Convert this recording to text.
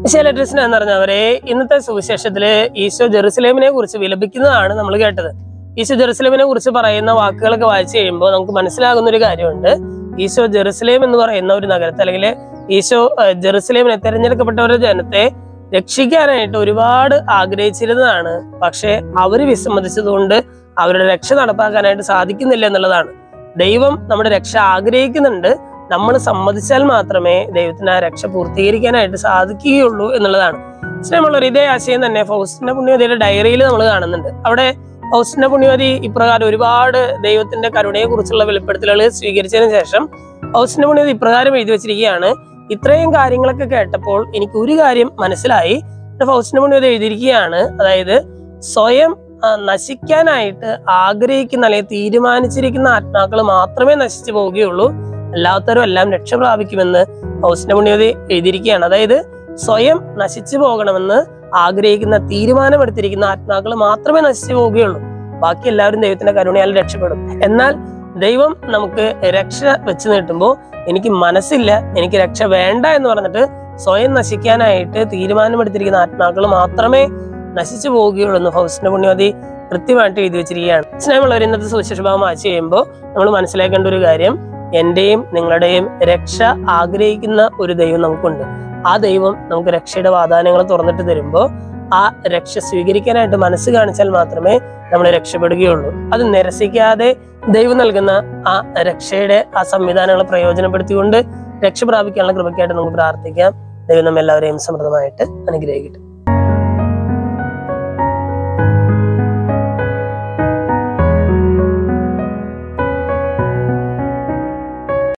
വിശാലട്രിസ്ന എന്ന് പറഞ്ഞവരെ ഇന്നത്തെ സുവിശേഷത്തില് ഈശോ ജെറുസലേമിനെ കുറിച്ച് വിലപിക്കുന്നതാണ് നമ്മൾ കേട്ടത് ഈശോ ജെറുസലേമിനെ കുറിച്ച് പറയുന്ന വാക്കുകളൊക്കെ വായിച്ചു കഴിയുമ്പോൾ നമുക്ക് മനസ്സിലാകുന്ന ഒരു കാര്യമുണ്ട് ഈശോ ജെറുസലേം എന്ന് പറയുന്ന ഒരു നഗരത്തെ അല്ലെങ്കിൽ ഈശോ ഏഹ്, ജെറുസലേമിനെ തെരഞ്ഞെടുക്കപ്പെട്ടവരുടെ ജനത്തെ രക്ഷിക്കാനായിട്ട് ഒരുപാട് ആഗ്രഹിച്ചിരുന്നതാണ് പക്ഷെ അവര് വിസമ്മതിച്ചതുകൊണ്ട് അവരുടെ രക്ഷ നടപ്പാക്കാനായിട്ട് സാധിക്കുന്നില്ല എന്നുള്ളതാണ് ദൈവം നമ്മുടെ രക്ഷ ആഗ്രഹിക്കുന്നുണ്ട് നമ്മൾ സമ്മതിച്ചാൽ മാത്രമേ ദൈവത്തിന് ആ രക്ഷ പൂർത്തീകരിക്കാനായിട്ട് സാധിക്കുകയുള്ളൂ എന്നുള്ളതാണ് സ്നേഹമുള്ളവർ ഇതേ ആശയം തന്നെ ഫൗസ്റ്റിന്റെ പുണ്യവതിയുടെ ഡയറിയിൽ നമ്മൾ കാണുന്നുണ്ട് അവിടെ ഫൗസ്റ്റിന്റെ പുണ്യവതി ഇപ്രകാരം ഒരുപാട് ദൈവത്തിന്റെ കരുണയെ കുറിച്ചുള്ള വെളിപ്പെടുത്തലുകൾ സ്വീകരിച്ചതിന് ശേഷം ഫൗസ്റ്റിന്റെ പുണ്യവതി ഇപ്രകാരം എഴുതി വെച്ചിരിക്കുകയാണ് ഇത്രയും കാര്യങ്ങളൊക്കെ കേട്ടപ്പോൾ എനിക്ക് ഒരു കാര്യം മനസ്സിലായി ഫൗസ്റ്റിന്റെ പുണ്യവതി എഴുതിയിരിക്കുകയാണ് അതായത് സ്വയം ആ, നശിക്കാനായിട്ട് ആഗ്രഹിക്കുന്ന അല്ലെങ്കിൽ തീരുമാനിച്ചിരിക്കുന്ന ആത്മാക്കൾ മാത്രമേ നശിച്ചു പോവുകയുള്ളൂ അല്ലാത്തവരും എല്ലാം രക്ഷ പ്രാപിക്കുമെന്ന് ഫൗസ്റ്റിന്റെ പുണ്യവതി എഴുതിയിരിക്കുകയാണ് അതായത് സ്വയം നശിച്ചു പോകണമെന്ന് ആഗ്രഹിക്കുന്ന തീരുമാനമെടുത്തിരിക്കുന്ന ആത്മാക്കൾ മാത്രമേ നശിച്ചു പോവുകയുള്ളൂ ബാക്കി എല്ലാവരും ദൈവത്തിന്റെ കരുണയാൽ രക്ഷപ്പെടും എന്നാൽ ദൈവം നമുക്ക് രക്ഷ വെച്ച് നീട്ടുമ്പോൾ എനിക്ക് മനസ്സില്ല എനിക്ക് രക്ഷ വേണ്ട എന്ന് പറഞ്ഞിട്ട് സ്വയം നശിക്കാനായിട്ട് തീരുമാനമെടുത്തിരിക്കുന്ന ആത്മാക്കൾ മാത്രമേ നശിച്ചു പോവുകയുള്ളൂ എന്ന് ഫൗസ്റ്റിന്റെ പുണ്യവതി കൃത്യമായിട്ട് എഴുതി വെച്ചിരിക്കുകയാണ് സ്നേഹമുള്ളവർ ഇന്നത്തെ സുവിശേഷ ഭാഗം വായിച്ചു കഴിയുമ്പോൾ നമ്മൾ മനസ്സിലാക്കേണ്ട ഒരു കാര്യം എന്റെയും നിങ്ങളുടെയും രക്ഷ ആഗ്രഹിക്കുന്ന ഒരു ദൈവം നമുക്കുണ്ട് ആ ദൈവം നമുക്ക് രക്ഷയുടെ വാദാനങ്ങൾ തുറന്നിട്ട് തരുമ്പോൾ ആ രക്ഷ സ്വീകരിക്കാനായിട്ട് മനസ്സ് കാണിച്ചാൽ മാത്രമേ നമ്മൾ രക്ഷപ്പെടുകയുള്ളൂ അത് നിരസിക്കാതെ ദൈവം നൽകുന്ന ആ രക്ഷയുടെ ആ സംവിധാനങ്ങൾ പ്രയോജനപ്പെടുത്തിക്കൊണ്ട് രക്ഷ പ്രാപിക്കാനുള്ള കൃപയ്ക്കായിട്ട് നമുക്ക് പ്രാർത്ഥിക്കാം ദൈവം നമ്മെല്ലാവരെയും സമൃദ്ധമായിട്ട് അനുഗ്രഹിക്കട്ടെ